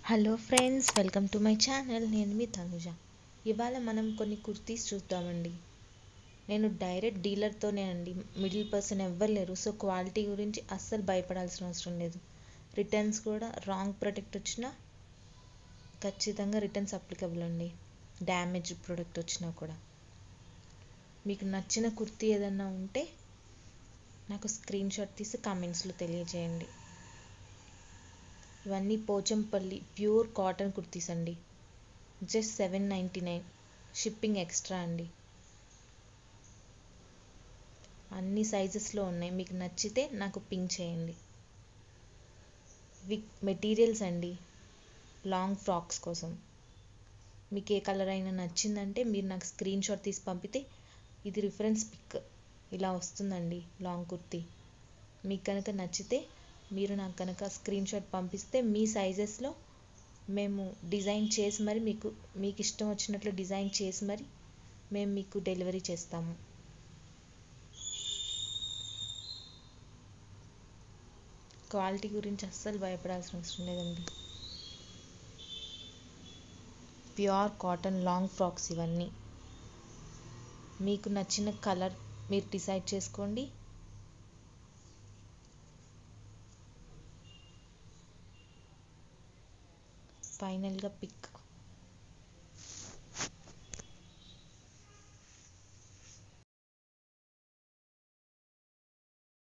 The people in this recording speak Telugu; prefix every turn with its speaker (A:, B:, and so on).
A: hello friends welcome to my channel నేను మీ తనుజ ఇవాళ మనం కొన్ని కుర్తీస్ చూద్దామండి నేను డైరెక్ట్ డీలర్తోనే అండి మిడిల్ పర్సన్ ఎవ్వరు లేరు సో క్వాలిటీ గురించి అస్సలు భయపడాల్సిన అవసరం లేదు రిటర్న్స్ కూడా రాంగ్ ప్రొడక్ట్ వచ్చినా ఖచ్చితంగా రిటర్న్స్ అప్లికబుల్ అండి డ్యామేజ్ ప్రోడక్ట్ వచ్చినా కూడా మీకు నచ్చిన కుర్తీ ఏదన్నా ఉంటే నాకు స్క్రీన్ షాట్ తీసి కామెంట్స్లో తెలియజేయండి ఇవన్నీ పోచంపల్లి ప్యూర్ కాటన్ కుర్తీస్ అండి just seven ninety nine shipping extra అండి అన్ని సైజెస్లో ఉన్నాయి మీకు నచ్చితే నాకు పింక్ చేయండి విక్ మెటీరియల్స్ అండి లాంగ్ ఫ్రాక్స్ కోసం మీకు ఏ కలర్ అయినా నచ్చిందంటే మీరు నాకు స్క్రీన్ షాట్ తీసి పంపితే ఇది రిఫరెన్స్ పిక్ ఇలా వస్తుందండి లాంగ్ కుర్తీ మీకు కనుక నచ్చితే మీరు నాకు కనుక స్క్రీన్ షాట్ పంపిస్తే మీ సైజెస్లో మేము డిజైన్ చేసి మరి మీకు మీకు ఇష్టం వచ్చినట్లు డిజైన్ చేసి మరి మేము మీకు డెలివరీ చేస్తాము క్వాలిటీ గురించి అస్సలు భయపడాల్సిన అవసరం లేదండి ప్యూర్ కాటన్ లాంగ్ ఫ్రాక్స్ ఇవన్నీ మీకు నచ్చిన కలర్ మీరు డిసైడ్ చేసుకోండి ఫైనల్గా పిక్